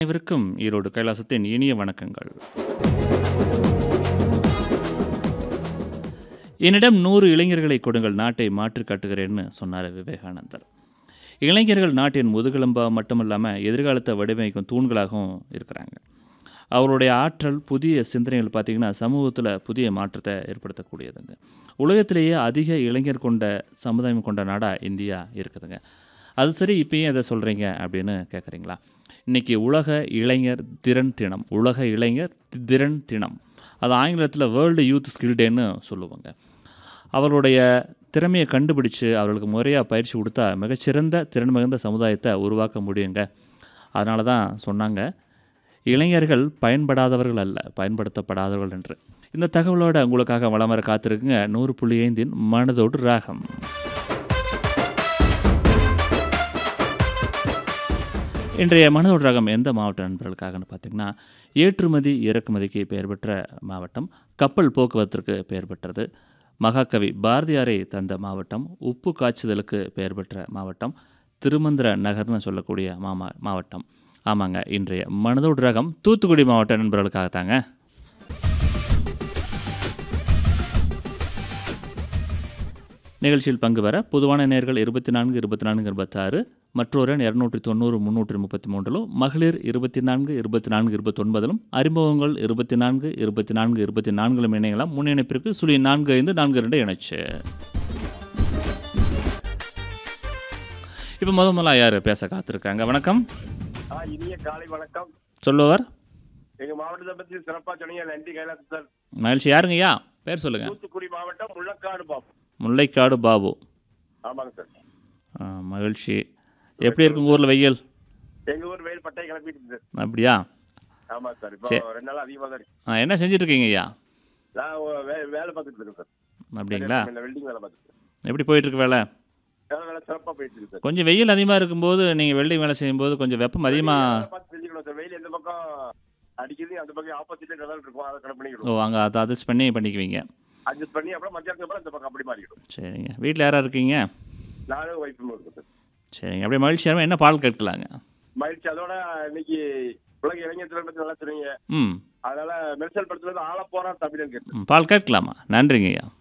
அனைவருக்கும் ஈரோடு கைலாசத்தின் இனிய வணக்கங்கள் என்னிடம் நூறு இளைஞர்களை கொடுங்கள் நாட்டை மாற்றி காட்டுகிறேன்னு சொன்னார் விவேகானந்தர் இளைஞர்கள் நாட்டின் முதுகெலும்பா மட்டுமல்லாமல் எதிர்காலத்தை வடிவமைக்கும் தூண்களாகவும் இருக்கிறாங்க அவருடைய ஆற்றல் புதிய சிந்தனைகள் பார்த்திங்கன்னா சமூகத்தில் புதிய மாற்றத்தை ஏற்படுத்தக்கூடியதுங்க உலகத்திலேயே அதிக இளைஞர் கொண்ட சமுதாயம் கொண்ட நாடாக இந்தியா இருக்குதுங்க அது சரி இப்பயும் எதை சொல்கிறீங்க அப்படின்னு கேட்குறீங்களா இன்றைக்கி உலக இளைஞர் திறன் தினம் உலக இளைஞர் தி- திறன் தினம் அது ஆங்கிலத்தில் வேர்ல்டு யூத் ஸ்கில் டேன்னு சொல்லுவாங்க அவர்களுடைய திறமையை கண்டுபிடிச்சு அவர்களுக்கு முறையாக பயிற்சி கொடுத்தா மிகச்சிறந்த திறன் மிகுந்த சமுதாயத்தை உருவாக்க முடியுங்க அதனால தான் சொன்னாங்க இளைஞர்கள் பயன்படாதவர்கள் அல்ல பயன்படுத்தப்படாதவர்கள் என்று இந்த தகவலோட உங்களுக்காக வளம் வர காத்திருக்குங்க நூறு புள்ளி ஐந்தின் மனதோடு ராகம் இன்றைய மனதோடு ரகம் எந்த மாவட்ட நண்பர்களுக்காகன்னு பார்த்தீங்கன்னா ஏற்றுமதி இறக்குமதிக்கு பெயர் பெற்ற மாவட்டம் கப்பல் போக்குவரத்திற்கு பெயர் பெற்றது மகாகவி பாரதியாரை தந்த மாவட்டம் உப்பு காய்ச்சுதலுக்கு பெயர் பெற்ற மாவட்டம் திருமந்திர நகர்னு சொல்லக்கூடிய மாமா மாவட்டம் ஆமாங்க இன்றைய மனதோடு ரகம் தூத்துக்குடி மாவட்ட நண்பர்களுக்காகத்தாங்க நிகழ்ச்சியில் பங்கு பெற பொதுவான நேர்கள் இருபத்தி நான்கு இருபத்தி நான்கு இருபத்தாறு மற்றொரு இரநூற்றி தொண்ணூறு முந்நூற்றி முப்பத்தி மூன்றிலும் மகளிர் இருபத்தி நான்கு இருபத்தி நான்கு இருபத்தொன்பதிலும் அறிமுகங்கள் இருபத்தி நான்கு இருபத்தி நான்கு இருபத்தி நான்கிலும் இணையலாம் முன்னிணைப்பிற்கு சுழி நான்கு ஐந்து நான்கு ரெண்டு இணைச்சு இப்போ முத முதல்ல யார் பேச காத்திருக்காங்க வணக்கம் ஆ, இனிய காலை வணக்கம் சொல்லுவார் எங்க மாவட்டத்தை பத்தி சிறப்பா சொன்னீங்க நன்றி கைலாசம் சார் மகிழ்ச்சி யாருங்கய்யா பேர் சொல்லுங்க தூத்துக்குடி மாவட்டம் முள்ளக்காடு பாபு முல்லைக்காடு பாபு ஆமாங்க சார் ஆ, மகிழ்ச்சி எப்படி இருக்குங்க ஊரில் வெயில் எங்க ஊர் வெயில் பட்டை கிளப்பிட்டு இருக்கு சார் அப்படியா ஆமா சார் இப்போ சரி. ரெண்டு நாள் அதிகமா தான் இருக்கு ஆ, என்ன செஞ்சுட்டு இருக்கீங்க ஐயா நான் ஒ- வே- வேலை பார்த்துட்டு இருக்கேன் சார் அப்படிங்களா இந்த வெல்டிங் வேலை பார்த்துட்டு இருக்கேன். எப்படி போயிட்டுருக்கு வேலை வேலை வேலை சிறப்பா போயிட்டு இருக்கு சார் கொஞ்சம் வெயில் அதிகமாக இருக்கும்போது நீங்கள் வெல்டிங் வேலை செய்யும்போது கொஞ்சம் வெப்பம் அதிகமாக வேலை பார்த்து செஞ்சுக்கணும் சார் வெயில் எந்த பக்கம் அடிக்குது அந்த பக்கம் ஆப்போசிட்ல நிழல் இருக்கும் அதை கடை ஓ பண்ணிக்கணும் அங்கே அதை அட்ஜஸ்ட் பண்ணி பண்ணிக்குவீங்க அட்ஜஸ்ட் பண்ணி அப்புறம் மத்தியானத்துக்கு அப்புறம் இந்த பக்கம் அப்படி மாறிடும் சரிங்க வீட்டில் யாராக இருக்கீங்க நானும் ஒய்ஃபும் இருக்கும் சார் சரிங்க அப்படியே மகிழ்ச்சியாக என்ன பால் கேட்கலாங்க மகிழ்ச்சி அதோட இன்னைக்கு உலக இளைஞர் திறன் பத்தி நல்லா சொன்னீங்க ம் அதனால மெர்சல் படத்துல இருந்து ஆள போறான் தமிழன் கேட்டு ம், பால் கேட்கலாமா நன்றிங்க ஐயா